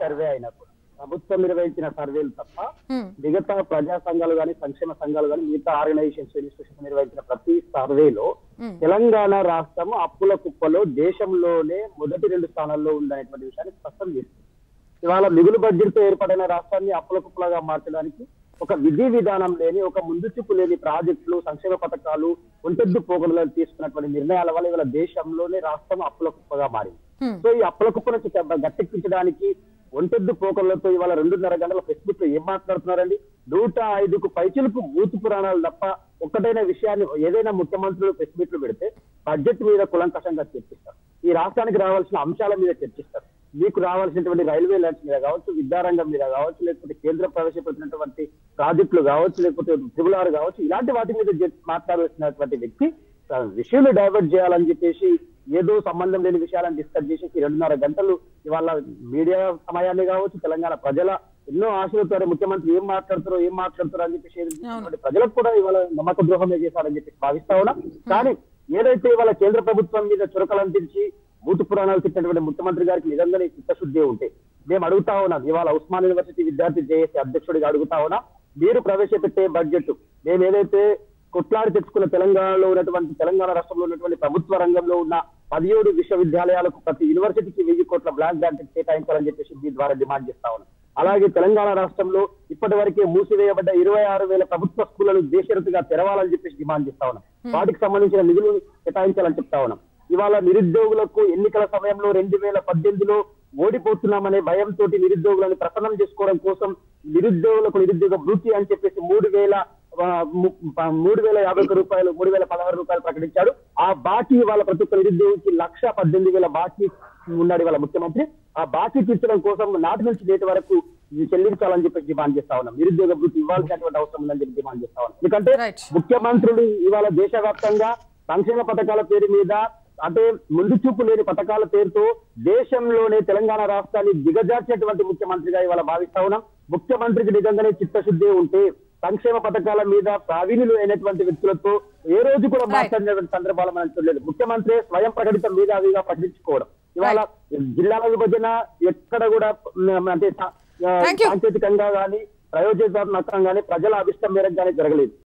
Survey అయినా కూడా ప్రభుత్వం నిర్వహించిన సర్వేలు తప్ప హ్మ్. మిగతా ప్రజా సంఘాలు కానీ సంక్షేమ సంఘాలు కానీ మిగతా ఆర్గనైజేషన్స్ ఇన్స్టిట్యూషన్ నిర్వహించిన ప్రతి సర్వేలో Hmm. తెలంగాణ రాష్ట్రం అప్పుల కుప్పలో దేశంలోనే మొదటి రెండు స్థానాల్లో ఉందనేటువంటి విషయాన్ని స్పష్టం చేస్తుంది ఇవాళ మిగులు బడ్జెట్ తో ఏర్పడిన రాష్ట్రాన్ని అప్పుల కుప్పలుగా మార్చడానికి ఒక విధి విధానం లేని ఒక ముందు చూపు లేని ప్రాజెక్టులు సంక్షేమ పథకాలు ఒంటెద్దు పోగడలను తీసుకున్నటువంటి నిర్ణయాల వల్ల ఇవాళ దేశంలోనే రాష్ట్రం అప్పుల కుప్పగా మారింది హ్మ్. సో ఈ అప్పుల కుప్ప నుంచి గ- గట్టెక్కించడానికి ఒంటెద్దు పోకలతో ఇవాళ రెండున్నర గంటల ఫేస్బుక్ లో ఏం మాట్లాడుతున్నారండి నూట ఐదుకు పైచులకు బూతు పురాణాలు తప్ప ఒక్కటైన విషయాన్ని ఏదైనా ముఖ్యమంత్రులు ఫేస్బుక్ లో పెడితే బడ్జెట్ మీద కులంకషంగా చర్చిస్తారు ఈ రాష్ట్రానికి రావాల్సిన అంశాల మీద చర్చిస్తారు మీకు రావాల్సినటువంటి రైల్వే లైన్స్ మీద కావచ్చు విద్యారంగం మీద కావచ్చు లేకపోతే కేంద్రం ప్రవేశపెట్టినటువంటి ప్రాజెక్టులు కావచ్చు లేకపోతే ట్రిబుల్ ఆర్ కావచ్చు ఇలాంటి వాటి మీద జ- మాట్లాడాల్సినటువంటి వ్యక్తి ఆ విషయాలు డైవర్ట్ చేయాలని చెప్పేసి ఏదో సంబంధం లేని విషయాలను డిస్కస్ చేసి ఈ రెండున్నర గంటలు ఇవాళ మీడియా సమయాన్ని కావచ్చు తెలంగాణ ప్రజల ఎన్నో ఆశలతో "అరే, ముఖ్యమంత్రి ఏం మాట్లాడుతారో ఏం మాట్లాడుతారో అని చెప్పేసి ఎదురు చూస్తున్నటువంటి ప్రజలకు కూడా ఇవాళ నమ్మక ద్రోహమే చేశారని చెప్పి భావిస్తా ఉన్నా కానీ ఏదైతే ఇవాళ కేంద్ర ప్రభుత్వం మీద చురకలు అందించి భూత పురాణాలు తిట్టినటువంటి ముఖ్యమంత్రి గారికి నిజంగానే చిత్తశుద్ధి ఉంటే మేము అడుగుతా ఉన్నాం ఇవాళ ఉస్మాన్ యూనివర్సిటీ విద్యార్థి జేఏసీ అధ్యక్షుడిగా అడుగుతా ఉన్నాం మీరు ప్రవేశపెట్టే బడ్జెట్ మేము ఏదైతే కొట్లాడి తెచ్చుకున్న తెలంగాణలో ఉన్నటువంటి తెలంగాణ రాష్ట్రంలో ఉన్నటువంటి ప్రభుత్వ రంగంలో ఉన్న పదిహేడు విశ్వవిద్యాలయాలకు ప్రతి యూనివర్సిటీకి వెయ్యి కోట్ల బ్లాక్ గ్రాంట్ కేటాయించాలని చెప్పేసి దీని ద్వారా డిమాండ్ చేస్తా ఉన్నాం అలాగే తెలంగాణ రాష్ట్రంలో ఇప్పటి వరకే మూసివేయబడ్డ ఇరవై ఆరు వేల ప్రభుత్వ స్కూళ్లను దేశరతుగా తెరవాలని చెప్పేసి డిమాండ్ చేస్తా ఉన్నాం వాటికి సంబంధించిన నిధులు కేటాయించాలని చెప్తా ఉన్నాం ఇవాళ నిరుద్యోగులకు ఎన్నికల సమయంలో రెండు వేల పద్దెనిమిదిలో ఓడిపోతున్నామనే భయంతో నిరుద్యోగులను ప్రసన్నం చేసుకోవడం కోసం నిరుద్యోగులకు నిరుద్యోగ వృత్తి అని చెప్పేసి మూడు వేల ఆ, ము- ప- మూడు వేల యాభై ఒక్క రూపాయలు మూడు వేల పదహారు రూపాయలు ప్రకటించాడు ఆ బాకీ వాళ్ళ ప్రతి ఒక్క నిరుద్యోగికి లక్ష పద్దెనిమిది వేల బాకీ ఉన్నాడు వాళ్ళ ముఖ్యమంత్రి ఆ బాకీ తీర్చడం కోసం నాటి నుంచి నేటి వరకు ఇది చెల్లించాలని చెప్పి డిమాండ్ చేస్తా ఉన్నాం నిరుద్యోగ వృత్తి ఇవ్వాల్సినటువంటి అవసరం ఉందని చెప్పి డిమాండ్ చేస్తా ఉన్నాం ఎందుకంటే Right. ముఖ్యమంత్రులు ఇవాళ దేశవ్యాప్తంగా సంక్షేమ పథకాల పేరు మీద అంటే ముందు చూపు లేని పథకాల పేరుతో దేశంలోనే తెలంగాణ రాష్ట్రాన్ని దిగజార్చినటువంటి ముఖ్యమంత్రిగా ఇవాళ భావిస్తా ఉన్నాం ముఖ్యమంత్రికి నిజంగానే చిత్తశుద్ధి ఉంటే సంక్షేమ పథకాల మీద ప్రావీణ్యులు అయినటువంటి వ్యక్తులతో ఏ రోజు కూడా Right. మాట్లాడినటువంటి సందర్భాలు మనం చూడలేదు ముఖ్యమంత్రి స్వయం ప్రకటిత మేధావిగా ప్రకటించుకోవడం ఇవాళ జిల్లాల విభజన ఎక్కడ కూడా ఉమ్, అంటే సా- Thank you. సాంకేతికంగా గానీ ప్రయోజనాత్మకంగా గానీ ప్రజల అభిష్టం మేరకు గానీ జరగలేదు